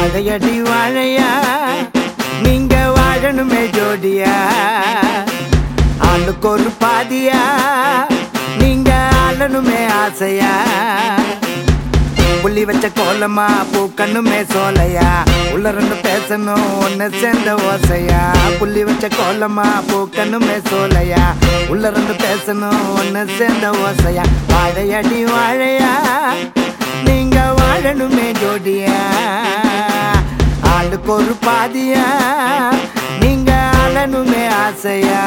வாழையடி வாழையா நீங்க வாழணுமே ஜோடியா ஆளுக்கு ஒரு பாதியா நீங்க ஆளணுமே ஆசையா புள்ளி வச்ச கோலமா பூக்கண்ணுமே சோலையா உள்ள ரெண்டு பேசணும் ஒன்னு சேர்ந்த ஓசையா புள்ளி வச்ச கோலமா பூக்கண்ணுமே சோலையா உள்ள ரெண்டு பேசணும் ஒன்னு சேர்ந்த ஓசையா வாழையடி வாழையா நீங்க வாழணுமே ஜோடியா ஆளுக்கு ஒரு பாதியா நீங்க ஆளணுமே ஆசையா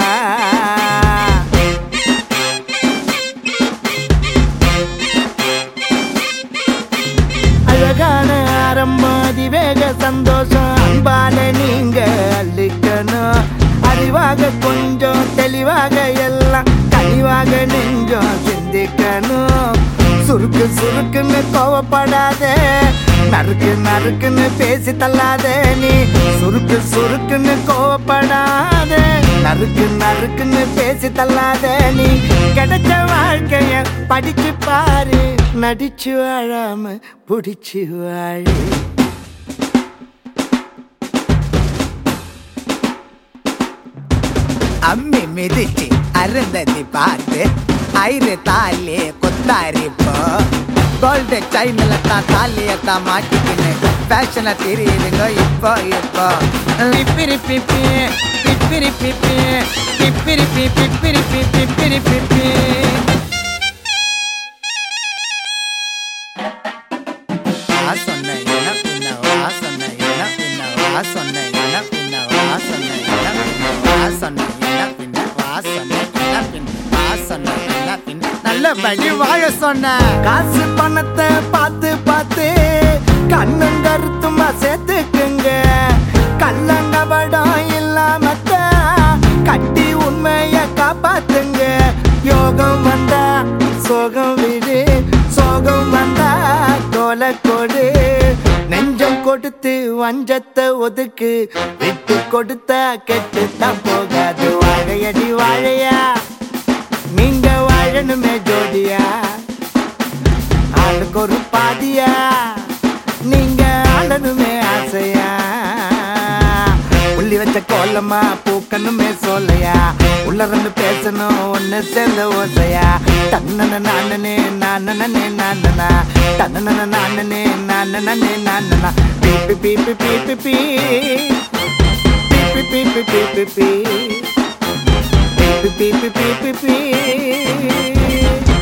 அழகான ஆரம்பம் அதிவேக சந்தோஷம் அன்பால நீங்க அள்ளிக்கணும் அறிவாக கொஞ்சம் தெளிவாக எல்லாம் கனிவாக நெஞ்சம் சிந்திக்கணும் சுருக்கு சுருக்குன்னு கோவப்படாதே நறுக்கு நறுக்குன்னு பேசி தள்ளாதே நீ சுருக்கு சுருக்குன்னு கோவப்படாதே நறுக்கு நறுக்குன்னு பேசி தள்ளாதே நீ கிடைச்ச வாழ்க்கைய படிச்சு பாரு நடிச்சு வாழாம புடிச்சு வாழு அம்மி மிதிச்சு அருந்ததி பார்த்து ஐரு தாலி கொத்தாரிப்போ கோல்டு சைனில் தான் தாலியத்தான் மாட்டிக்கின்னு ஃபேஷனை தெரியுதுங்க இப்போ இப்போ பிப்பிரி பிப்பி பிப்பிரி பிப்பி பிப்பிரி பி பிப்பிரி பி பிப்பிரி பிப்பி வா சொன்ன என்ன பின்ன வா சொன்ன என்ன பின்ன வா சொன்ன என்ன பின்ன வா சொன்ன என்ன பின்ன வா சொன்ன என்ன பின்ன வா சொன்ன என்ன பின்ன வா சொன்ன என்ன பின்ன நல்லபடி வாழ சொன்ன காசு பணத்தை பார்த்து பார்த்து கண்ணும் கருத்துமா சேர்த்துக்குங்க கள்ளங்கபடம் இல்லாமத்த கட்டி உண்மைய காப்பாத்துங்க யோகம் வந்தா சோகம் விடு சோகம் வந்தா தோலை கொடு நெஞ்சம் கொடுத்து வஞ்சத்தை ஒதுக்கு விட்டு கொடுத்தா கெட்டுத்தான் போகாது வாழையடி வாழையா நீங்க வாழணுமே ஜோடியா ஆளுக்கு ஒரு பாதியா நீங்க ஆளணுமே ஆசையா புள்ளி வச்ச கோலமா பூக்கணுமே சோலையா உள்ள ரெண்டு பேசணும் ஒன்னு சேர்ந்த ஓசையா தன்னன நானனே நானனே நானனா தன்னன நானனே நானனே நானனா பீப்பி பீப்பி பீப்பி பீ பீப்பி பீப்பி பீப்பி பீ beep beep beep beep beep beep